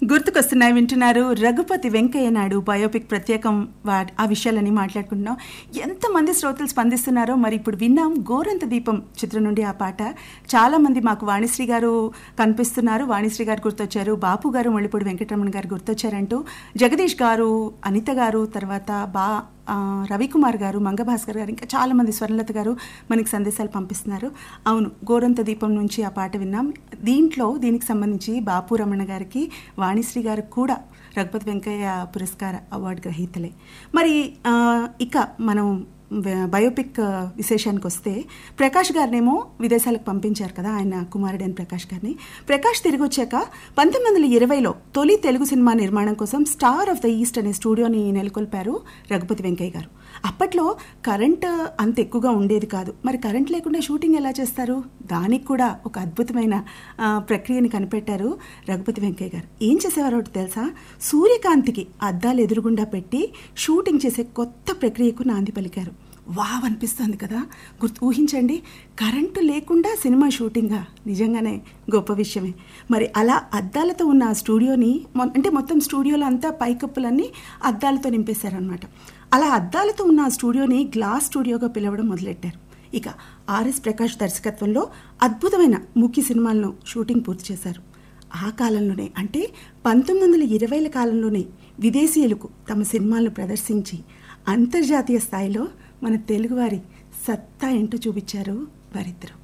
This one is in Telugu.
గుర్తుకొస్తున్నాయి వింటున్నారు రఘుపతి వెంకయ్య నాయుడు బయోపిక్ ప్రత్యేకం వా- ఆ విషయాలని మాట్లాడుకుంటున్నాం ఎంతమంది శ్రోతలు స్పందిస్తున్నారో మరి ఇప్పుడు విన్నాం గోరంత దీపం చిత్రం నుండి ఆ పాట చాలా మంది మాకు వాణిశ్రీ గారు కనిపిస్తున్నారు వాణిశ్రీ గారు గుర్తొచ్చారు బాపు గారు మళ్ళీపూడి వెంకటరమణ గారు గుర్తొచ్చారంటూ జగదీష్ గారు అనిత గారు తర్వాత బా ఆ, రవికుమార్ గారు మంగభాస్కర్ గారు ఇంకా చాలా మంది స్వర్ణలత గారు మనకి సందేశాలు పంపిస్తున్నారు అవును గోరంత దీపం నుంచి ఆ పాట విన్నాం దీంట్లో దీనికి సంబంధించి బాపు రమణ గారికి వాణిశ్రీ గారు కూడా రఘుపతి వెంకయ్య పురస్కార అవార్డు గ్రహీతలే మరి ఆ, ఇక మనం బ- బయోపిక్ ఆ, విశేషానికి వస్తే ప్రకాష్ గారినేమో విదేశాలకు పంపించారు కదా ఆయన కుమారుడైన ప్రకాష్ గారిని ప్రకాష్ తిరిగి వచ్చాక పంతొమ్మిది వందల ఇరవైలో తొలి తెలుగు సినిమా నిర్మాణం కోసం స్టార్ ఆఫ్ ద ఈస్ట్ అనే స్టూడియోని నెలకొల్పారు రఘుపతి వెంకయ్య గారు అప్పట్లో కరెంట్ అంత ఎక్కువగా ఉండేది కాదు మరి కరెంట్ లేకుండా షూటింగ్ ఎలా చేస్తారు దానికి కూడా ఒక అద్భుతమైన ఆ, ప్రక్రియని కనిపెట్టారు రఘుపతి వెంకయ్య గారు ఏం చేసేవారో ఒకటి తెలుసా సూర్యకాంతికి అద్దాలు ఎదురుగుండా పెట్టి షూటింగ్ చేసే కొత్త ప్రక్రియకు నాంది పలికారు వావ్ అనిపిస్తుంది కదా గుర్తు ఊహించండి కరెంటు లేకుండా సినిమా షూటింగా నిజంగానే గొప్ప విషయమే మరి అలా అద్దాలతో ఉన్న ఆ స్టూడియోని మొ- అంటే మొత్తం స్టూడియోలో అంతా పైకప్పులన్నీ అద్దాలతో నింపేశారనమాట అలా అద్దాలతో ఉన్న ఆ స్టూడియోని గ్లాస్ స్టూడియోగా పిలవడం మొదలెట్టారు ఇక ఆర్ఎస్ ప్రకాష్ దర్శకత్వంలో అద్భుతమైన ముఖ్య సినిమాలను షూటింగ్ పూర్తి చేశారు ఆ కాలంలోనే అంటే పంతొమ్మిది వందల ఇరవైల కాలంలోనే విదేశీయులకు తమ సినిమాలను ప్రదర్శించి అంతర్జాతీయ స్థాయిలో మన తెలుగువారి సత్తా ఏంటో చూపించారు వారిద్దరు